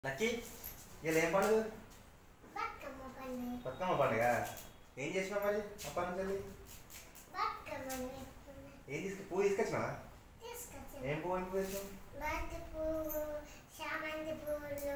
Lucky ఇలా ఏం పండుగ బతుకమ్మ పండుగ బతుకమ్మ పండుగ ఏం చేసినావు మరి అప్పటి నుంచి వెళ్ళి? బతుకమ్మ ఏం తీసుకు పువ్వు తీసుకొచ్చినావా తీసుకొచ్చాను ఏం పువ్వు ఏం పువ్వు తెచ్చినావు బంతి పువ్వు చామంతి పువ్వులు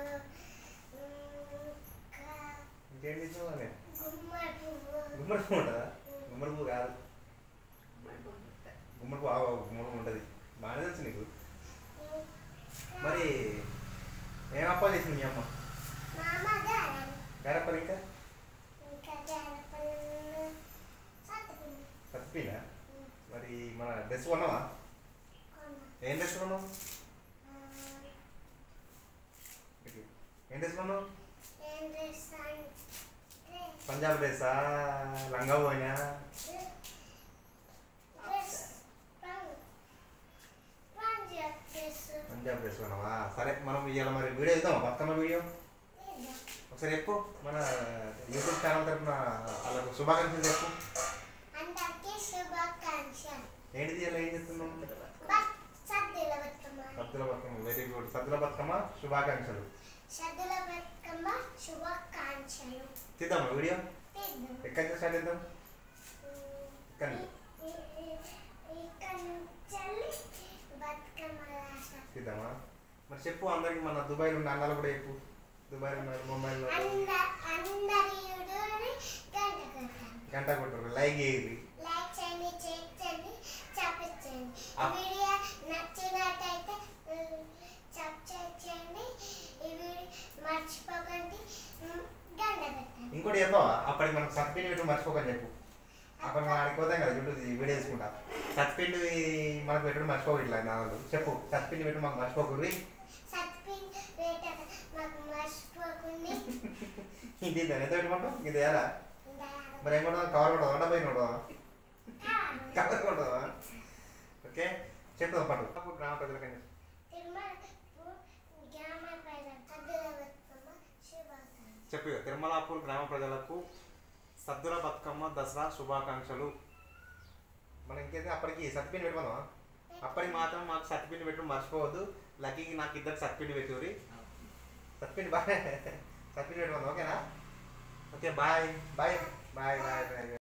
ఇంకా ఇంకేం తెచ్చినావు అని గుమ్మడి పువ్వు గుమ్మడి పువ్వు ఉంటుందా గుమ్మడి పువ్వు కాదు గుమ్మడి పువ్వు ఆవు గుమ్మడి పువ్వు ఉంటుంది బాగానే తెలుసు నీకు మరి ఏం అప్పాలు చేసింది మీ అమ్మ మామ గారం గారప్పలు ఇంకా ఇంకా గారపళ్ళు సత్తుపిండి సత్తిపోయినా మరి మన డ్రెస్ కొన్నావా కొన్న ఏం డ్రెస్ కొన్నావు ఏం డ్రెస్ కొన్నావు ఏం చేస్తానంటే పంజాబ్ డ్రెస్సా లంగా పోయినా డ్రెస్ రంగు పంజాబ్ డ్రెస్ పంజాబ్ డ్రెస్ కొన్నావా సరే మనం ఇవాళ మరి వీడియో ఇద్దామా బతుకమ్మ వీడియో లేదా ఒకసారి చెప్పు మన యూట్యూబ్ ఛానల్ తరఫున వాళ్ళకు శుభాకాంక్షలు చెప్పు అందరికీ శుభాకాంక్షలు ఏంటిది ఇలా ఏం చేస్తున్నాం బత్ సద్దుల బతుకమ్మ సద్దుల బతుకమ్మ వెరీ గుడ్ సద్దుల బతుకమ్మ శుభాకాంక్షలు సద్దుల బతుకమ్మ శుభాకాంక్షలు తీద్దామా వీడియో తీద్దాం ఎక్కడి నుంచి స్టార్ట్ చేద్దాం ఇక్కడ నుంచి. ఇక్కడ నుంచి బతుకమ్మ రాస తీద్దామా మరి చెప్పు అందరికి మన దుబాయ్లో ఉన్న అన్నాలు కూడా చెప్పు దుబాయ్లో ఉన్నారు ముంబైలో అంద అందరి యూడోని గంట కొట్టాను గంట కొట్టరు లైక్ చేయరు లైక్ చేయండి షేర్ చేయండి చెప్పించండి ఆ. ఈ వీడియో నచ్చినట్టయితే సబ్స్క్రైబ్ చేయండి ఈ వీడియో మర్చిపోకండి ఉమ్, గంట పెట్టండి ఇంకోటి చెప్పవా అప్పటికి మనకు సత్పిండి పెట్టు మర్చిపోకని చెప్పు అప్పుడు మనం ఆడికి పోతాం కదా యూట్యూబ్ వీడియో తీసుకుంటా సత్పిండి మనకు పెట్టడం మర్చిపోక ఇట్లా నాలుగు చెప్పు సత్పిండి పెట్టు మాకు మర్చిపోకూరి సత్పిన్ రేట మాకు మర్చిపోకండి ఇది ఎంత పెట్టమంటావు ఇది ఎలా మరి ఏం కొడదాం కవర్ కొడదాం వంట పైన కొడదాం కవర్ కొడదామా ఓకే చెప్తాం పట్టు గ్రామ ప్రజలకని తిరుమల గ్రామ ప్రజల సద్దుల బతుకమ్మ శుభాకాంక్షలు చెప్పు ఇక, తిరుమలాపూర్ గ్రామ ప్రజలకు సద్దుల బతుకమ్మ దసరా శుభాకాంక్షలు మనం ఇంకేంటి అప్పటికి సత్పిండి పెట్టుకుందామా అప్పటికి మాత్రం మాకు సత్పిండి పెట్టడం మర్చిపోవద్దు లక్కీకి నాకు ఇద్దరు సత్పిండి పెట్టుకురి సత్పిండి బాయ్ సత్పిండి పెట్టుకుందాం ఓకేనా okay bye bye bye bye bye